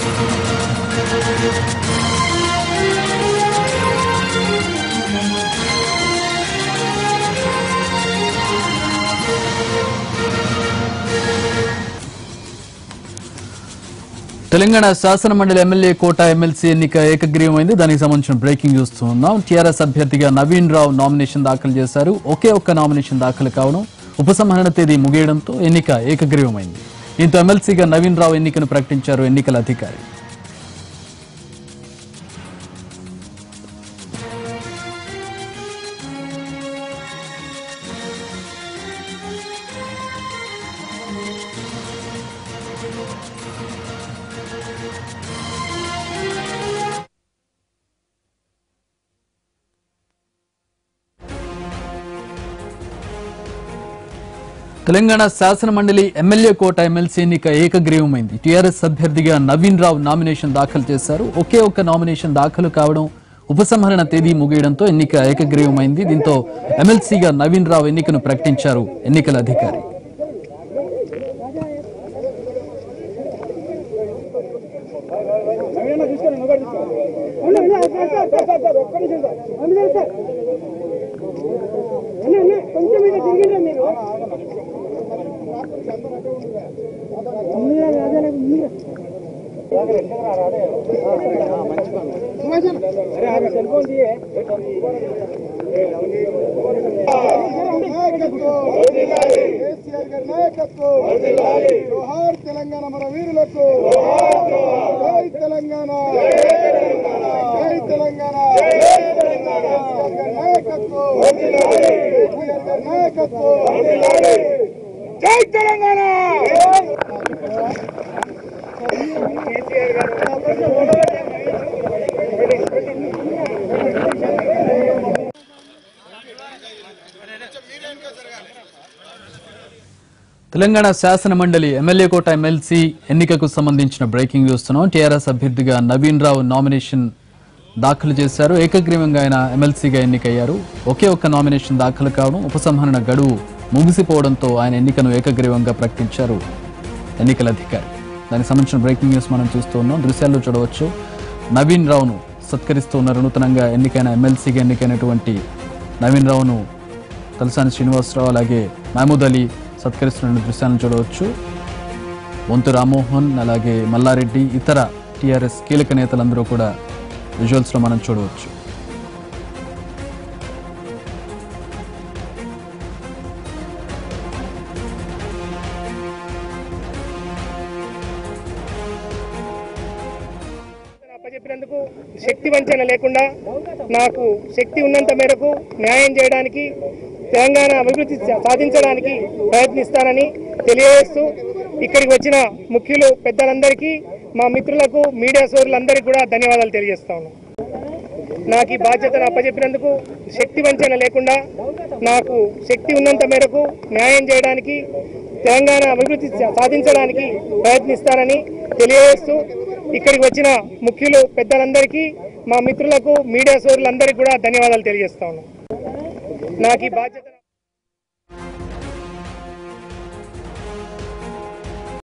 తెలంగాణ శాసన మండలి ఎమ్మెల్యే కోట ఎమ్మెల్సీ ఎన్నిక ఏకగ్రీవమైంది దానికి సంబంధించిన బ్రేకింగ్ చూస్తున్నాం టీఆర్ఎస్ అభ్యర్థిగా నవీన్ రావు నామినేషన్ దాఖలు చేశారు ఒకే ఒక్క నామినేషన్ దాఖలు కావడం ఉపసంహరణ తేదీ ముగియడంతో ఎన్నిక ఏకగ్రీవమైంది దీంతో ఎమ్మెల్సీగా నవీన్ రావు ఎన్నికను ప్రకటించారు ఎన్నికల అధికారి తెలంగాణ శాసన మండలి ఎమ్మెల్యే కోట ఎమ్మెల్సీ ఎన్నిక ఏకగ్రీవమైంది టీఆర్ఎస్ అభ్యర్థిగా నవీన్ రావు నామినేషన్ దాఖలు చేశారు ఒకే ఒక్క నామినేషన్ దాఖలు కావడం ఉపసంహరణ తేదీ ముగియడంతో ఎన్నిక ఏకగ్రీవమైంది దీంతో ఎమ్మెల్సీగా నవీన్ రావు ఎన్నికను ప్రకటించారు ఎన్నికల అధికారి కొంచెం మీద తిరిగిండ్రా మీరు ముందుగా అదే ముందుగా సెల్ ఫోన్ తీయే కేసీఆర్ గారి నాయకత్వం జోహార్ తెలంగాణ మన వీరులకు జై తెలంగాణ జై తెలంగాణ కేసీఆర్ గారి నాయకత్వం కేసీఆర్ గారి నాయకత్వం జై తెలంగాణ తెలంగాణ శాసన మండలి ఎమ్మెల్యే కోట ఎమ్మెల్సీ ఎన్నికకు సంబంధించిన బ్రేకింగ్ చూస్తున్నాం టీఆర్ఎస్ అభ్యర్థిగా నవీన్ రావు నామినేషన్ దాఖలు చేశారు ఏకగ్రీవంగా ఆయన ఎమ్మెల్సీగా ఎన్నికయ్యారు ఒకే ఒక్క నామినేషన్ దాఖలు కావడం ఉపసంహరణ గడువు ముగిసిపోవడంతో ఆయన ఎన్నికను ఏకగ్రీవంగా ప్రకటించారు ఎన్నికల అధికారి దానికి సంబంధించిన బ్రేకింగ్ న్యూస్ మనం చూస్తూ ఉన్నాం దృశ్యాల్లో చూడవచ్చు నవీన్ రావును సత్కరిస్తూ ఉన్నారు నూతనంగా ఎన్నికైన ఎమ్మెల్సీగా ఎన్నికైనటువంటి నవీన్ రావును తలసాని శ్రీనివాసరావు అలాగే మహమూద్ అలీ సత్కరిస్తున్న దృశ్యాలను చూడవచ్చు వంతు రామ్మోహన్ అలాగే మల్లారెడ్డి ఇతర టీఆర్ఎస్ కీలక నేతలందరూ కూడా విజువల్స్ లో మనం చూడవచ్చు అప్పచెప్పినందుకు శక్తి వంచన లేకుండా నాకు శక్తి ఉన్నంత మేరకు న్యాయం చేయడానికి తెలంగాణ అభివృద్ధి సా- సాధించడానికి ప్రయత్నిస్తానని తెలియజేస్తూ ఇక్కడికి వచ్చిన ముఖ్యులు పెద్దలందరికీ మా మిత్రులకు మీడియా సోదరులందరికీ కూడా ధన్యవాదాలు తెలియజేస్తా ఉన్నాను నాకు ఈ బాధ్యతను అప్పచెప్పినందుకు శక్తి వంచన లేకుండా నాకు శక్తి ఉన్నంత మేరకు న్యాయం చేయడానికి తెలంగాణ అభివృద్ధి సా- సాధించడానికి ప్రయత్నిస్తానని తెలియజేస్తూ ఇక్కడికి వచ్చిన ముఖ్యులు పెద్దలందరికీ మా మిత్రులకు మీడియా సోదరులందరికీ కూడా ధన్యవాదాలు తెలియజేస్తా ఉన్నాను నాకు ఈ బాధ్యత